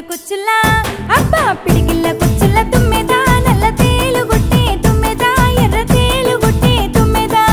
కుచ్చులా అబ్బా పిడికిల్ల కుచ్చుల తుమ్మెదా నల్ల తేలు గుట్టే తుమ్మెదా ఎర్ర తేలు గుట్టే తుమ్మెదా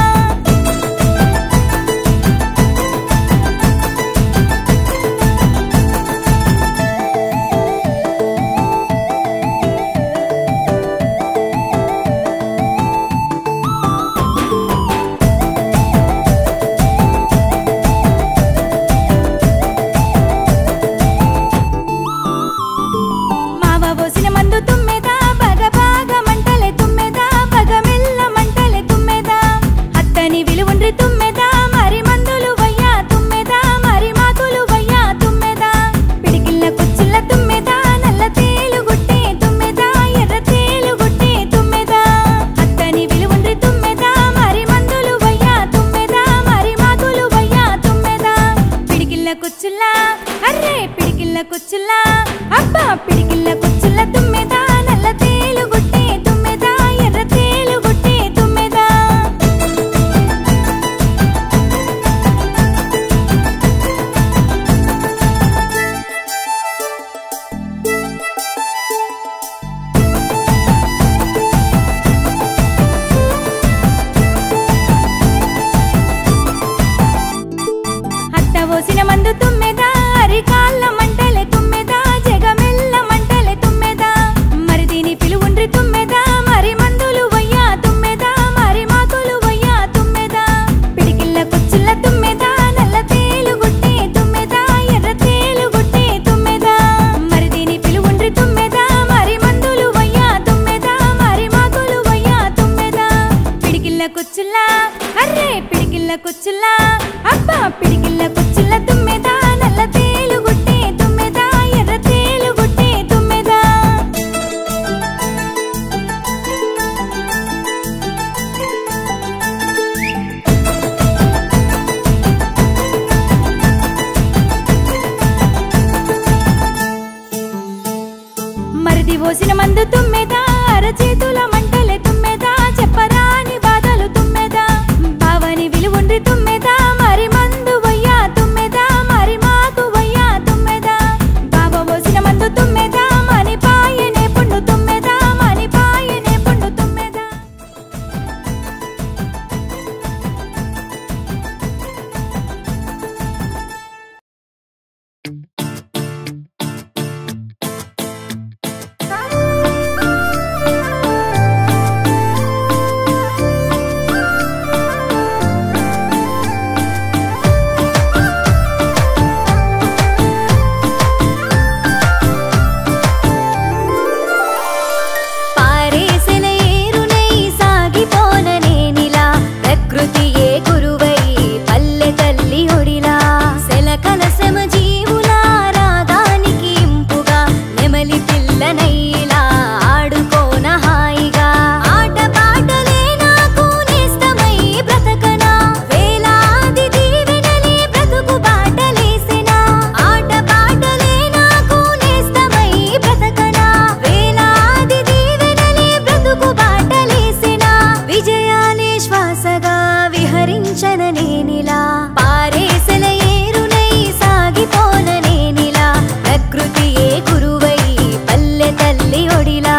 మావ పోసిన మందు తుమ్మెదా బగ బాగ మంటలే తుమ్మెదా బగ మెల్ల మంటలే తుమ్మెదా అత్తని విలువుండ్రి తుమ్మెదా మరి మందులు వయ్యా తుమ్మెదా మరి మాకులు వయ్యా తుమ్మెదా పిడికిల్ల కుచ్చుల తుమ్మెదా నల్ల తేలు గుట్టే తుమ్మెదా ఎర్ర తేలు గుట్టే తుమ్మెదా అత్తని విలువుండ్రి తుమ్మెదా మరి మందులు వయ్యా తుమ్మెదా మరి మాకులు వయ్యా తుమ్మెదా పిడికిల్ల కుచ్చులా అర్రే పిడికిల్ల కుచ్చులా అబ్బా పిడికిల్ల కుచ్చుల తుమ్మెదా నల్ల తేలు గుట్టే తుమ్మెదా ఎర్ర తేలు గుట్టే తుమ్మెదా అత్త పోసిన మందు తుమ్మెదా అరికాళ్ళ మంటలే తుమ్మెదా జగమెల్ల మంటలే తుమ్మెదా మరి దీని పిలువుండ్రి తుమ్మెదా మరి మందులు వయ్యా తుమ్మెదా మరి మాకులు వయ్యా తుమ్మెదా పిడికిల్ల కుచ్చుల తుమ్మెదా నల్ల తేలు గుట్టే తుమ్మెదా ఎర్ర తేలు గుట్టే తుమ్మెదా మరి దీని పిలువుండ్రి తుమ్మెదా మరి మందులు వయ్యా తుమ్మెదా మరి మాకులు వయ్యా తుమ్మెదా పిడికిల్ల కుచ్చులా అర్రే పిడికిల్ల కుచ్చులా అబ్బా పిడికిల్ల కుచ్చుల తుమ్మెదా నల్ల తేలు గుట్టే తుమ్మెదా ఎర్ర తేలు గుట్టే తుమ్మెదా మరిది పోసిన మందు తుమ్మెదా అరచేతుల మంటలే తుమ్మెదా చెప్పరాని బాధలు తుమ్మెదా బావని విలువుండ్రి తుమ్మెదా మరి మందు వయ్యా తుమ్మెదా మరి మాకు వయ్యా తుమ్మెదా బావ పోసిన మందు తుమ్మెదా మని పాయనే పుండు తుమ్మెదా మని పాయనే పుండు తుమ్మెదా పారేసిన ఏరునై సాగిపోననేనిలా ప్రకృతియే గురువై పల్లె తల్లి ఒడిలా సెలకల శ్రమ జీవులా రాగానికి ఇంపుగా నెమలి పిల్లనైలా ఆడుకోన హాయిగా ఆట పాటలే నాకు నేస్తమై బ్రతకనా వేలాది దీవెనలే బ్రతుకు బాటలేసినా ఆట పాటలే నాకు నేస్తమై బ్రతకనా వేలాది దీవెనలే బ్రతుకు బాటలేసినా విజయాలే శ్వాసగా విహరించన నేనిలా పారేసల ఏరునై సాగిపోన నేనిలా ప్రకృతియే గురువై పల్లె తల్లి ఒడిలా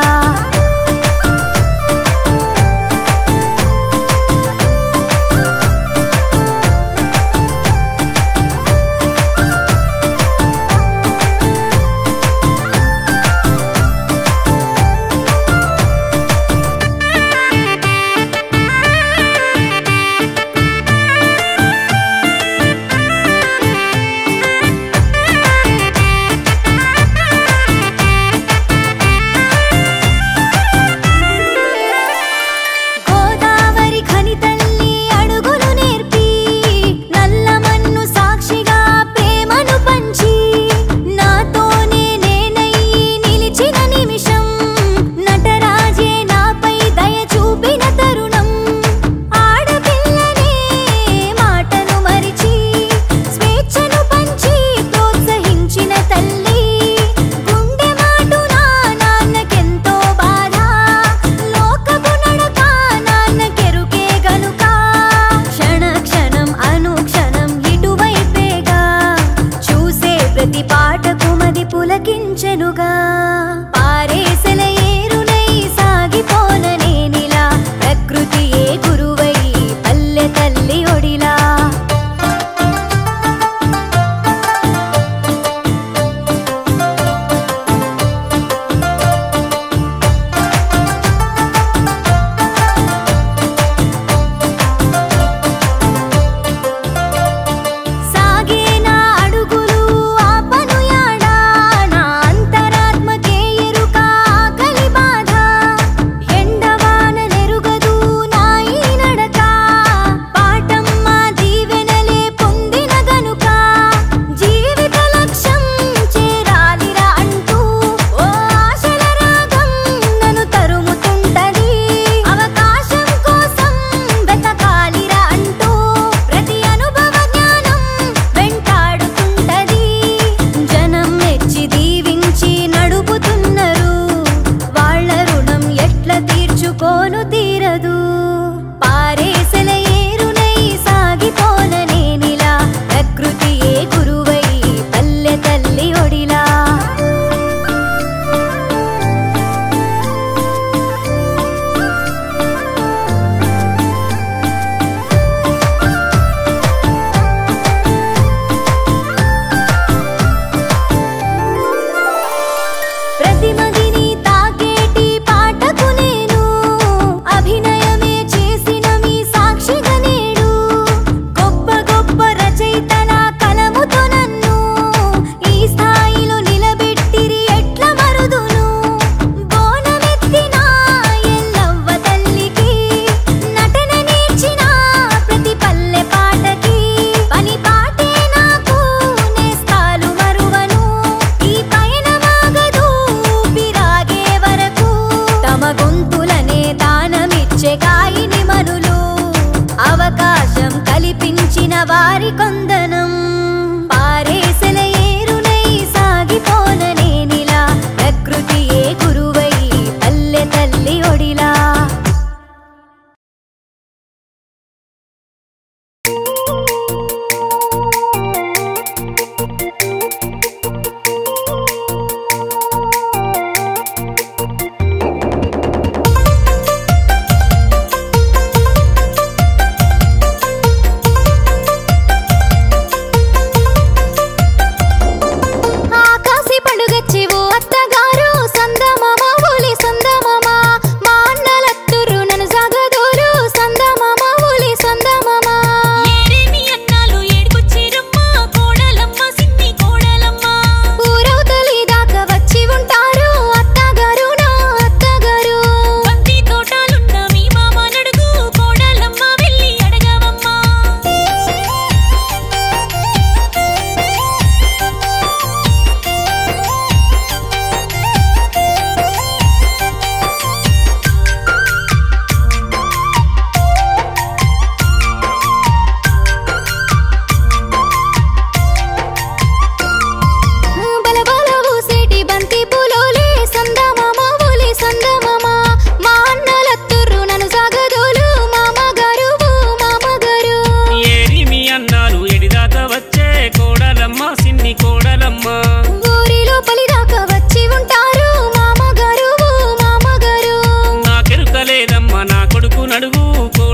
ఆ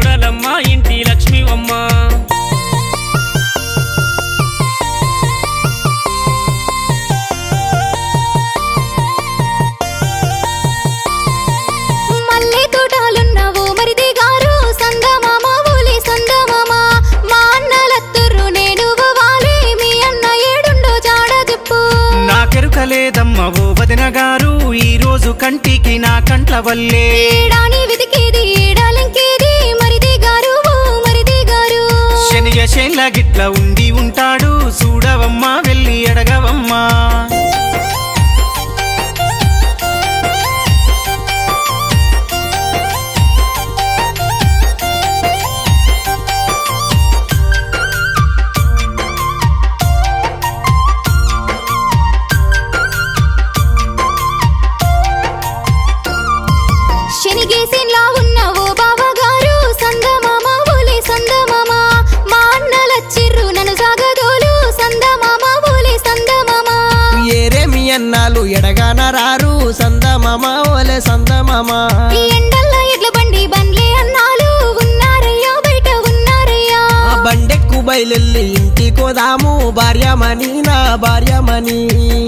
కోరలమ్మ ఇంటి లక్ష్మివమ్మ మల్లె తోటాలున్నావు మరిది గారు సందమామ ఊలి సందమామ మా అన్నలత్తుర్రు నేను వాలి మీ అన్న ఏడుండో జాడ చెప్పు నాకెరుకలేదమ్మ ఓ వదిన గారు ఈ రోజు కంటికి నా కంట్ల వల్లే ఏడాని వెతికేది ఏడాలింకేది మరిది గారు ఓ మరిది గారు శనిగ శైల గిట్ల ఉండి ఉంటాడు చూడవమ్మా వెళ్ళి అడగవమ్మా శనిగేసిన్లా ఉన్నావు బావగారు సందమామ ఊలి సందమామ మా అన్నలచ్చిర్రు నన్ను సాగదోలు సందమామ ఊలి సందమామ ఏరే మీ అన్నాలు ఎడగాన రారు సందమామ ఓలే సందమామ ఈ ఎండల్లో ఎడ్ల బండి బండ్లే అన్నాలు ఉన్నారయ్యా బయట ఉన్నారయ్యా ఆ బండెక్కు బయలెల్లి ఇంటికోదాము భార్యమణి నా భార్యమణి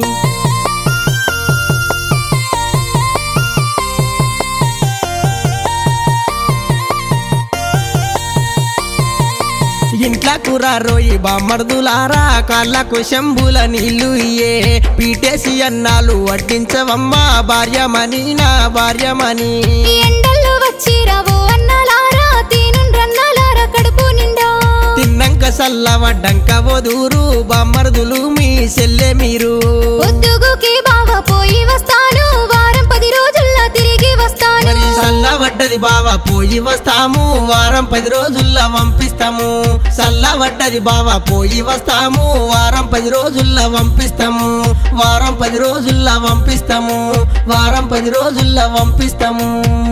ఇంట్లకు రారోయి బామర్దులారా కాళ్ళకు శంభుల నీళ్లు ఇయ్యే పీటేసి అన్నాలు వడ్డించవమ్మా భార్యమణి నా భార్యమణి ఈ ఎండల్లో వచ్చిరావు అన్నలారా తీనుండ్రన్నలారా కడుపు నిండా తిన్నంక సల్లవడ్డంక వదూరు బామర్దులు మీ సెల్లె మీరు పొద్దుగుకి బావ పోయి వస్తాను వారం పది రోజుల్లో తిరిగి వస్తాను మరి సల్లవడ్డది బావ పోయి వస్తాము వారం పది రోజుల్లో పంపిస్తాము సల్లవడ్డది బావ పోయి వస్తాము వారం పది రోజుల్లో పంపిస్తాము వారం పది రోజుల్లో పంపిస్తాము వారం పది రోజుల్లో పంపిస్తాము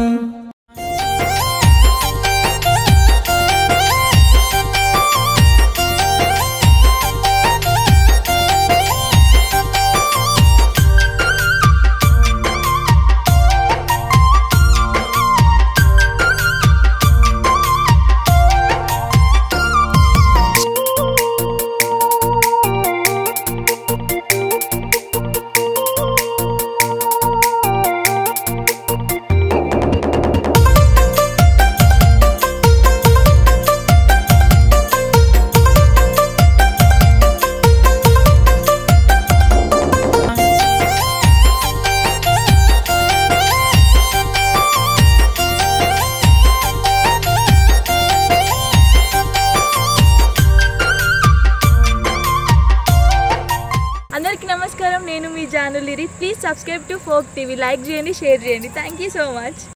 అందరికీ నమస్కారం నేను మీ Janulyri please subscribe to folk TV like చేయండి షేర్ చేయండి థ్యాంక్ యూ సో మచ్